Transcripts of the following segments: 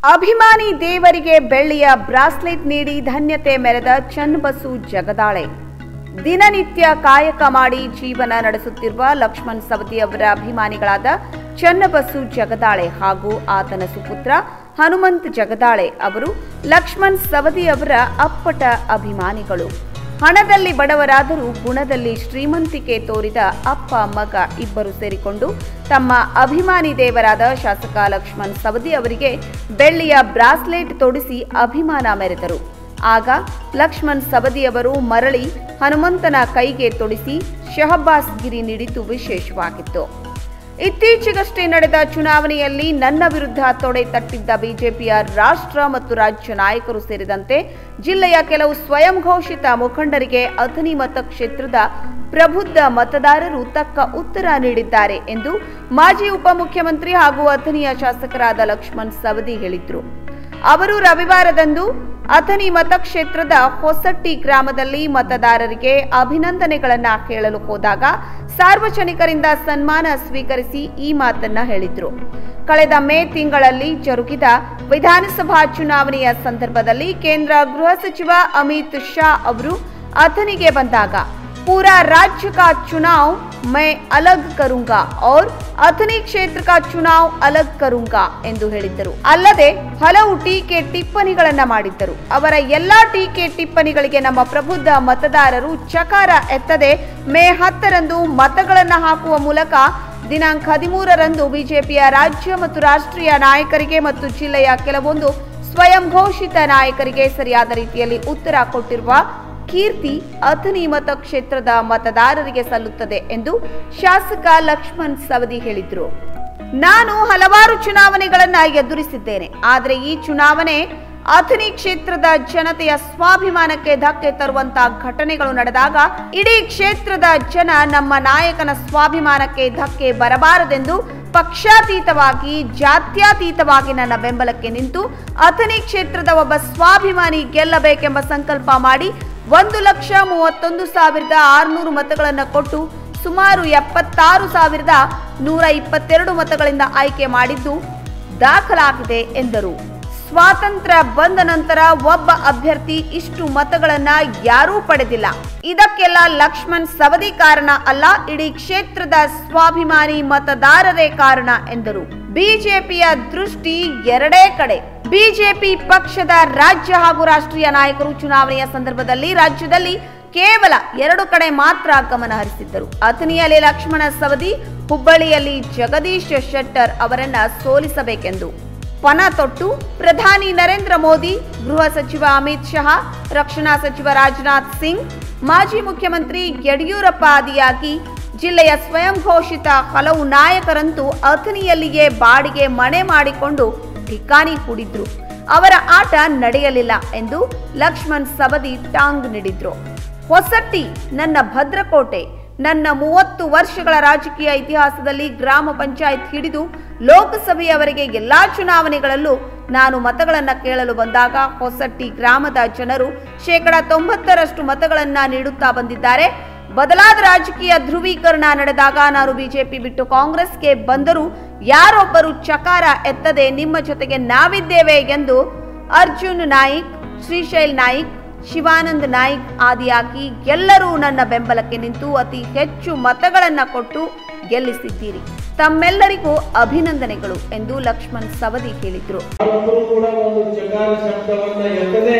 ಅಭಿಮಾನಿ ದೇವರಿಗೆ ಬೆಳ್ಳಿಯ ಬ್ರಾಸ್ಲೆಟ್ ನೀಡಿ ಧನ್ಯತೆ ಮೆರೆದ ಚನ್ನಬಸು ಜಗದಾಳೆ ದಿನನಿತ್ಯ ಕಾಯಕ ಮಾಡಿ ಜೀವನ ನಡೆಸುತ್ತಿರುವ ಲಕ್ಷ್ಮಣ್ ಸವದಿ ಅವರ ಅಭಿಮಾನಿಗಳಾದ ಚನ್ನಬಸು ಜಗದಾಳೆ ಹಾಗೂ ಆತನ ಸುಪುತ್ರ ಹನುಮಂತ್ ಜಗದಾಳೆ ಅವರು ಲಕ್ಷ್ಮಣ್ ಸವದಿ ಅವರ ಅಪ್ಪಟ ಅಭಿಮಾನಿಗಳು ಹಣದಲ್ಲಿ ಬಡವರಾದರೂ ಗುಣದಲ್ಲಿ ಶ್ರೀಮಂತಿಕೆ ತೋರಿದ ಅಪ್ಪ ಮಗ ಇಬ್ಬರು ಸೇರಿಕೊಂಡು ತಮ್ಮ ಅಭಿಮಾನಿ ದೇವರಾದ ಶಾಸಕ ಲಕ್ಷ್ಮಣ್ ಸವದಿ ಅವರಿಗೆ ಬೆಳ್ಳಿಯ ಬ್ರಾಸ್ಲೆಟ್ ತೊಡಿಸಿ ಅಭಿಮಾನ ಮೆರೆದರು ಆಗ ಲಕ್ಷ್ಮಣ್ ಸವದಿ ಅವರು ಮರಳಿ ಹನುಮಂತನ ಕೈಗೆ ತೊಡಿಸಿ ಶಹಬ್ಬಾಸ್ ಗಿರಿ ನೀಡಿದ್ದು ವಿಶೇಷವಾಗಿತ್ತು ಇತ್ತೀಚೆಗಷ್ಟೇ ನಡೆದ ಚುನಾವಣೆಯಲ್ಲಿ ನನ್ನ ವಿರುದ್ಧ ತೊಡೆ ತಟ್ಟಿದ್ದ ಬಿಜೆಪಿಯ ರಾಷ್ಟ್ರ ಮತ್ತು ರಾಜ್ಯ ನಾಯಕರು ಸೇರಿದಂತೆ ಜಿಲ್ಲೆಯ ಕೆಲವು ಸ್ವಯಂ ಘೋಷಿತ ಮುಖಂಡರಿಗೆ ಅಥಣಿ ಮತಕ್ಷೇತ್ರದ ಪ್ರಬುದ್ಧ ಮತದಾರರು ತಕ್ಕ ಉತ್ತರ ನೀಡಿದ್ದಾರೆ ಎಂದು ಮಾಜಿ ಉಪಮುಖ್ಯಮಂತ್ರಿ ಹಾಗೂ ಅಥಣಿಯ ಶಾಸಕರಾದ ಲಕ್ಷ್ಮಣ್ ಸವದಿ ಹೇಳಿದ್ರು ಅವರು ರವಿವಾರದಂದು ಅಥಣಿ ಮತಕ್ಷೇತ್ರದ ಹೊಸಟ್ಟಿ ಗ್ರಾಮದಲ್ಲಿ ಮತದಾರರಿಗೆ ಅಭಿನಂದನೆಗಳನ್ನ ಕೇಳಲು ಹೋದಾಗ ಸಾರ್ವಜನಿಕರಿಂದ ಸನ್ಮಾನ ಸ್ವೀಕರಿಸಿ ಈ ಮಾತನ್ನ ಹೇಳಿದ್ರು ಕಳೆದ ಮೇ ತಿಂಗಳಲ್ಲಿ ಜರುಗಿದ ವಿಧಾನಸಭಾ ಚುನಾವಣೆಯ ಸಂದರ್ಭದಲ್ಲಿ ಕೇಂದ್ರ ಗೃಹ ಸಚಿವ ಅಮಿತ್ ಶಾ ಅವರು ಅಥಣಿಗೆ ಬಂದಾಗ पूरा राज्य का चुनाव मैं अलग करूंगा और ಅಥಣಿ ಕ್ಷೇತ್ರ का ಚುನಾವ್ ಅಲಗ್ ಕರುಂಗಾ ಎಂದು ಹೇಳಿದ್ದರು ಅಲ್ಲದೆ ಹಲವು ಟೀಕೆ ಟಿಪ್ಪಣಿಗಳನ್ನ ಮಾಡಿದ್ದರು ಅವರ ಎಲ್ಲಾ ಟೀಕೆ ಟಿಪ್ಪಣಿಗಳಿಗೆ ನಮ್ಮ ಪ್ರಬುದ್ಧ ಮತದಾರರು ಚಕಾರ ಎತ್ತದೆ ಮೇ ಹತ್ತರಂದು ಮತಗಳನ್ನ ಹಾಕುವ ಮೂಲಕ ದಿನಾಂಕ ಹದಿಮೂರರಂದು ಬಿಜೆಪಿಯ ರಾಜ್ಯ ಮತ್ತು ರಾಷ್ಟ್ರೀಯ ನಾಯಕರಿಗೆ ಮತ್ತು ಜಿಲ್ಲೆಯ ಕೆಲವೊಂದು ಸ್ವಯಂ ಘೋಷಿತ ನಾಯಕರಿಗೆ ಸರಿಯಾದ ರೀತಿಯಲ್ಲಿ ಉತ್ತರ ಕೊಟ್ಟಿರುವ ಕೀರ್ತಿ ಅಥಣಿ ಮತಕ್ಷೇತ್ರದ ಮತದಾರರಿಗೆ ಸಲ್ಲುತ್ತದೆ ಎಂದು ಶಾಸಕ ಲಕ್ಷ್ಮಣ್ ಸವದಿ ಹೇಳಿದ್ರು ನಾನು ಹಲವಾರು ಚುನಾವಣೆಗಳನ್ನ ಎದುರಿಸಿದ್ದೇನೆ ಆದರೆ ಈ ಚುನಾವಣೆ ಅಥಣಿ ಕ್ಷೇತ್ರದ ಜನತೆಯ ಸ್ವಾಭಿಮಾನಕ್ಕೆ ಧಕ್ಕೆ ತರುವಂತಹ ಘಟನೆಗಳು ನಡೆದಾಗ ಇಡೀ ಕ್ಷೇತ್ರದ ಜನ ನಮ್ಮ ನಾಯಕನ ಸ್ವಾಭಿಮಾನಕ್ಕೆ ಧಕ್ಕೆ ಬರಬಾರದೆಂದು ಪಕ್ಷಾತೀತವಾಗಿ ಜಾತ್ಯತೀತವಾಗಿ ನನ್ನ ಬೆಂಬಲಕ್ಕೆ ನಿಂತು ಅಥಣಿ ಕ್ಷೇತ್ರದ ಒಬ್ಬ ಸ್ವಾಭಿಮಾನಿ ಗೆಲ್ಲಬೇಕೆಂಬ ಸಂಕಲ್ಪ ಮಾಡಿ ಒಂದು ಲಕ್ಷ ಮೂವತ್ತೊಂದು ಸಾವಿರದ ಆರುನೂರು ಮತಗಳನ್ನು ಕೊಟ್ಟು ಸುಮಾರು ಎಪ್ಪತ್ತಾರು ಸಾವಿರದ ನೂರ ಇಪ್ಪತ್ತೆರಡು ಮತಗಳಿಂದ ಆಯ್ಕೆ ಮಾಡಿದ್ದು ದಾಖಲಾಗಿದೆ ಎಂದರು ಸ್ವಾತಂತ್ರ್ಯ ಬಂದ ನಂತರ ಒಬ್ಬ ಅಭ್ಯರ್ಥಿ ಇಷ್ಟು ಮತಗಳನ್ನ ಯಾರೂ ಪಡೆದಿಲ್ಲ ಇದಕ್ಕೆಲ್ಲ ಲಕ್ಷ್ಮಣ್ ಸವದಿ ಕಾರಣ ಅಲ್ಲ ಇಡೀ ಕ್ಷೇತ್ರದ ಸ್ವಾಭಿಮಾನಿ ಮತದಾರರೇ ಕಾರಣ ಎಂದರು ಬಿಜೆಪಿಯ ದೃಷ್ಟಿ ಎರಡೇ ಕಡೆ ಬಿಜೆಪಿ ಪಕ್ಷದ ರಾಜ್ಯ ಹಾಗೂ ರಾಷ್ಟ್ರೀಯ ನಾಯಕರು ಚುನಾವಣೆಯ ಸಂದರ್ಭದಲ್ಲಿ ರಾಜ್ಯದಲ್ಲಿ ಕೇವಲ ಎರಡು ಕಡೆ ಮಾತ್ರ ಗಮನ ಹರಿಸಿದ್ದರು ಅಥಣಿಯಲ್ಲಿ ಲಕ್ಷ್ಮಣ ಸವದಿ ಹುಬ್ಬಳ್ಳಿಯಲ್ಲಿ ಜಗದೀಶ್ ಶೆಟ್ಟರ್ ಅವರನ್ನ ಸೋಲಿಸಬೇಕೆಂದು ಪಣ ತೊಟ್ಟು ಪ್ರಧಾನಿ ನರೇಂದ್ರ ಮೋದಿ ಗೃಹ ಸಚಿವ ಅಮಿತ್ ಶಾ ರಕ್ಷಣಾ ಸಚಿವ ರಾಜನಾಥ್ ಸಿಂಗ್ ಮಾಜಿ ಮುಖ್ಯಮಂತ್ರಿ ಯಡಿಯೂರಪ್ಪ ಆದಿಯಾಗಿ ಜಿಲ್ಲೆಯ ಸ್ವಯಂ ಘೋಷಿತ ಹಲವು ನಾಯಕರಂತೂ ಅಥಣಿಯಲ್ಲಿಯೇ ಬಾಡಿಗೆ ಮನೆ ಮಾಡಿಕೊಂಡು ಠಿಕಾಣಿ ಹೂಡಿದ್ರು ಅವರ ಆಟ ನಡೆಯಲಿಲ್ಲ ಎಂದು ಲಕ್ಷ್ಮಣ್ ಸವದಿ ಟಾಂಗ್ ನೀಡಿದ್ರು ಹೊಸಟ್ಟಿ ನನ್ನ ಭದ್ರಕೋಟೆ ನನ್ನ ಮೂವತ್ತು ವರ್ಷಗಳ ರಾಜಕೀಯ ಇತಿಹಾಸದಲ್ಲಿ ಗ್ರಾಮ ಪಂಚಾಯತ್ ಹಿಡಿದು ಲೋಕಸಭೆಯವರೆಗೆ ಎಲ್ಲಾ ಚುನಾವಣೆಗಳಲ್ಲೂ ನಾನು ಮತಗಳನ್ನ ಕೇಳಲು ಬಂದಾಗ ಹೊಸಟ್ಟಿ ಗ್ರಾಮದ ಜನರು ಶೇಕಡ ತೊಂಬತ್ತರಷ್ಟು ಮತಗಳನ್ನ ನೀಡುತ್ತಾ ಬಂದಿದ್ದಾರೆ ಬದಲಾದ ರಾಜಕೀಯ ಧ್ರುವೀಕರಣ ನಡೆದಾಗ ನಾನು ಬಿಜೆಪಿ ಬಿಟ್ಟು ಕಾಂಗ್ರೆಸ್ಗೆ ಬಂದರೂ ಯಾರೊಬ್ಬರು ಚಕಾರ ಎತ್ತದೆ ನಿಮ್ಮ ಜೊತೆಗೆ ನಾವಿದ್ದೇವೆ ಎಂದು ಅರ್ಜುನ್ ನಾಯಿಕ್ ಶ್ರೀಶೈಲ್ ನಾಯಿಕ್ ಶಿವಾನಂದ್ ನಾಯ್ಕ್ ಆದಿಯಾಗಿ ಎಲ್ಲರೂ ನನ್ನ ಬೆಂಬಲಕ್ಕೆ ನಿಂತು ಅತಿ ಹೆಚ್ಚು ಮತಗಳನ್ನ ಕೊಟ್ಟು ಗೆಲ್ಲಿಸಿದ್ದೀರಿ ತಮ್ಮೆಲ್ಲರಿಗೂ ಅಭಿನಂದನೆಗಳು ಎಂದು ಲಕ್ಷ್ಮಣ್ ಸವದಿ ಹೇಳಿದ್ರು ಯಾರೊಬ್ಬರು ಕೂಡ ಒಂದು ಚಕಾರ ಶಬ್ದವನ್ನ ಎತ್ತದೆ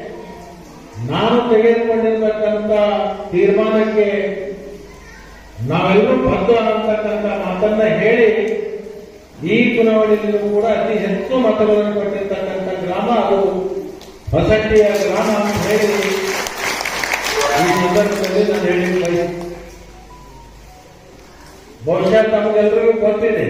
ನಾನು ತೆಗೆದುಕೊಂಡಿರ್ತಕ್ಕಂಥ ತೀರ್ಮಾನಕ್ಕೆ ನಾವೆಲ್ಲರೂ ಬದ್ಧ ಅಂತಕ್ಕಂಥ ಮಾತನ್ನ ಹೇಳಿ ಈ ಚುನಾವಣೆಯಲ್ಲೂ ಕೂಡ ಅತಿ ಹೆಚ್ಚು ಮತಗಳನ್ನು ಕೊಟ್ಟಿರ್ತಕ್ಕಂಥ ಗ್ರಾಮ ಅದು ಹೊಸಟ್ಟಿಯ ಗ್ರಾಮ ಅಂತ ಹೇಳಿ ಈ ಸಂದರ್ಭದಲ್ಲಿ ನಾನು ಹೇಳಿ ಬಯಸ್ತೇನೆ. ಬಹುಶಃ ತಮಗೆಲ್ಲರಿಗೂ ಗೊತ್ತಿದೆ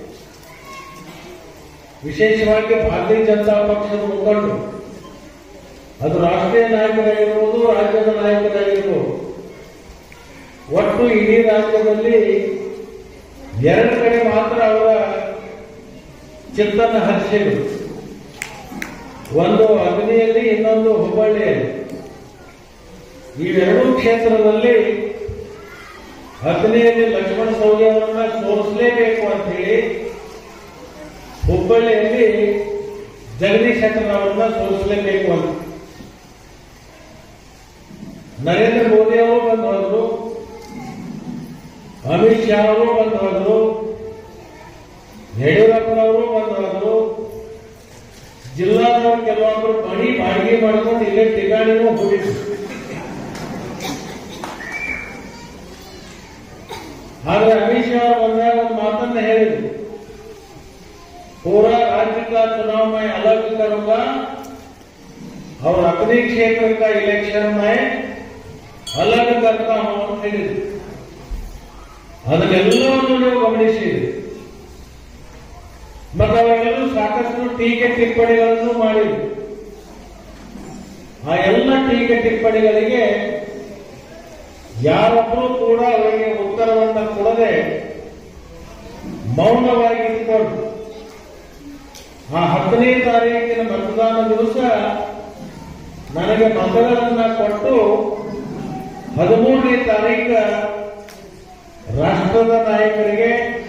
ವಿಶೇಷವಾಗಿ ಭಾರತೀಯ ಜನತಾ ಪಕ್ಷದ ಮುಖಂಡರು ಅದು ರಾಷ್ಟ್ರೀಯ ನಾಯಕರಾಗಿರ್ಬೋದು ರಾಜ್ಯದ ನಾಯಕರಾಗಿರ್ಬೋದು ಒಟ್ಟು ಇಡೀ ರಾಜ್ಯದಲ್ಲಿ ಎರಡು ಕಡೆ ಮಾತ್ರ ಅವರ ಚಿತ್ತನ್ನು ಹರಿಸಿದರು ಒಂದು ಅಗ್ನಿಯಲ್ಲಿ ಇನ್ನೊಂದು ಹುಬ್ಬಳ್ಳಿಯಲ್ಲಿ ಇವೆರಡೂ ಕ್ಷೇತ್ರದಲ್ಲಿ ಅಗ್ನಿಯಲ್ಲಿ ಲಕ್ಷ್ಮಣ ಸವದಿ ಅವರನ್ನ ಸೋಲಿಸಲೇಬೇಕು ಅಂತ ಹೇಳಿ ಹುಬ್ಬಳ್ಳಿಯಲ್ಲಿ ಜಗದೀಶ್ ಶೆಟ್ಟರ್ ಅವರನ್ನ ಸೋಲಿಸಲೇಬೇಕು ಅಂತ ನರೇಂದ್ರ ಮೋದಿ ಅವರು ಬಂದು ಹೋದ್ರು ಅಮಿತ್ ಶಾ ಅವರು ಬಂದು ಹೋದ್ರು ಯಡಿಯೂರಪ್ಪನವರು ಬಂದು ಹೋದ್ರು ಜಿಲ್ಲಾದವರು ಕೆಲವೊಬ್ಬರು ಮಣಿ ಬಾಡಿಗೆ ಮಾಡ್ಕೊಂಡು ಇಲ್ಲೇ ಠಿಕಾಣಿನೂ ಹೋಗಿದ್ರು ಆದ್ರೆ ಅಮಿತ್ ಶಾ ಅವರು ಬಂದಾಗ ಒಂದು ಮಾತನ್ನ ಹೇಳಿದ್ರು पूरा राज्य का चुनाव में अलग करूंगा और अपने क्षेत्र का इलेक्शन में अलग करता हूं ಅಂತ ಹೇಳಿದ್ರು ಅದನ್ನೆಲ್ಲವನ್ನು ನೀವು ಗಮನಿಸಿರಿ ಮತ್ತು ಅವರೆಲ್ಲರೂ ಸಾಕಷ್ಟು ಟೀಕೆ ಟಿಪ್ಪಣಿಗಳನ್ನು ಮಾಡಿದ್ರು ಆ ಎಲ್ಲ ಟೀಕೆ ಟಿಪ್ಪಣಿಗಳಿಗೆ ಯಾರೊಬ್ಬರೂ ಕೂಡ ಅವರಿಗೆ ಉತ್ತರವನ್ನ ಕೊಡದೆ ಮೌನವಾಗಿ ಇಟ್ಕೊಂಡು ಆ ಹತ್ತನೇ ತಾರೀಕಿನ ಮತದಾನ ದಿವಸ ನನಗೆ ಮತಗಳನ್ನ ಕೊಟ್ಟು ಹದಿಮೂರನೇ ತಾರೀಕ ರಾಷ್ಟ್ರದ ನಾಯಕರಿಗೆ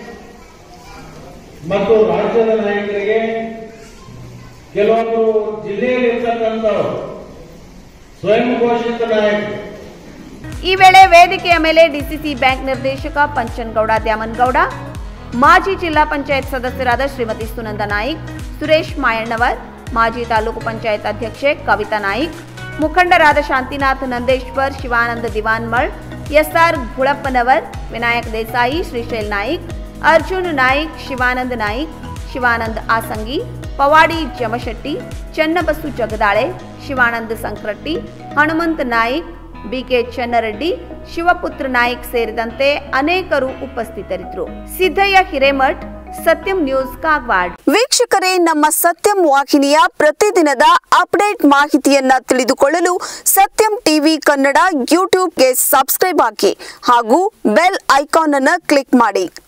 ಮತ್ತು ರಾಜ್ಯದ ನಾಯಕರಿಗೆ ಕೆಲವೊಬ್ಬರು ಜಿಲ್ಲೆಯಲ್ಲಿ ಇರ್ತಕ್ಕಂಥವ್ರು ಸ್ವಯಂ ಘೋಷಿತ ನಾಯಕರು ಈ ವೇಳೆ ವೇದಿಕೆಯ ಮೇಲೆ ಡಿಸಿಸಿ ಬ್ಯಾಂಕ್ ನಿರ್ದೇಶಕ ಪಂಚನ್ಗೌಡ ದ್ಯಾಮನ್ಗೌಡ ಮಾಜಿ ಜಿಲ್ಲಾ ಪಂಚಾಯತ್ ಸದಸ್ಯರಾದ ಶ್ರೀಮತಿ ಸುನಂದ ನಾಯಿಕ್ ಸುರೇಶ್ ಮಾಯಣ್ಣವರ್ ಮಾಜಿ ತಾಲೂಕು ಪಂಚಾಯತ್ ಅಧ್ಯಕ್ಷೆ ಕವಿತಾ ನಾಯಿಕ್ ಮುಖಂಡರಾದ ಶಾಂತಿನಾಥ್ ನಂದೇಶ್ವರ್ ಶಿವಾನಂದ ದಿವಾನ್ಮಳ್ ಎಸ್ಆರ್ ಗುಳಪ್ಪನವರ್ ವಿನಾಯಕ್ ದೇಸಾಯಿ ಶ್ರೀಶೈಲ್ ನಾಯಿಕ್ ಅರ್ಜುನ್ ನಾಯಿಕ್ ಶಿವಾನಂದ್ ನಾಯಿಕ್ ಶಿವಾನಂದ್ ಆಸಂಗಿ ಪವಾಡಿ ಜಮಶೆಟ್ಟಿ ಚನ್ನಬಸು ಜಗದಾಳೆ ಶಿವಾನಂದ್ ಸಂಕ್ರಟ್ಟಿ ಹನುಮಂತ್ ನಾಯಿಕ್ ಬಿಕೆ ಚನ್ನರೆಡ್ಡಿ ಶಿವಪುತ್ರ ನಾಯ್ಕ್ ಸೇರಿದಂತೆ ಅನೇಕರು ಉಪಸ್ಥಿತರಿದ್ದರು ಸಿದ್ದಯ್ಯ ಹಿರೇಮಠ್ ಸತ್ಯಂ ನ್ಯೂಸ್ ಕಾಗವಾಡ್ ವೀಕ್ಷಕರೇ ನಮ್ಮ ಸತ್ಯಂ ವಾಹಿನಿಯ ಪ್ರತಿದಿನದ ಅಪ್ಡೇಟ್ ಮಾಹಿತಿಯನ್ನ ತಿಳಿದುಕೊಳ್ಳಲು ಸತ್ಯಂ ಟಿವಿ ಕನ್ನಡ ಯೂಟ್ಯೂಬ್ಗೆ ಸಬ್ಸ್ಕ್ರೈಬ್ ಹಾಕಿ ಹಾಗೂ ಬೆಲ್ ಐಕಾನ್ ಅನ್ನು ಕ್ಲಿಕ್ ಮಾಡಿ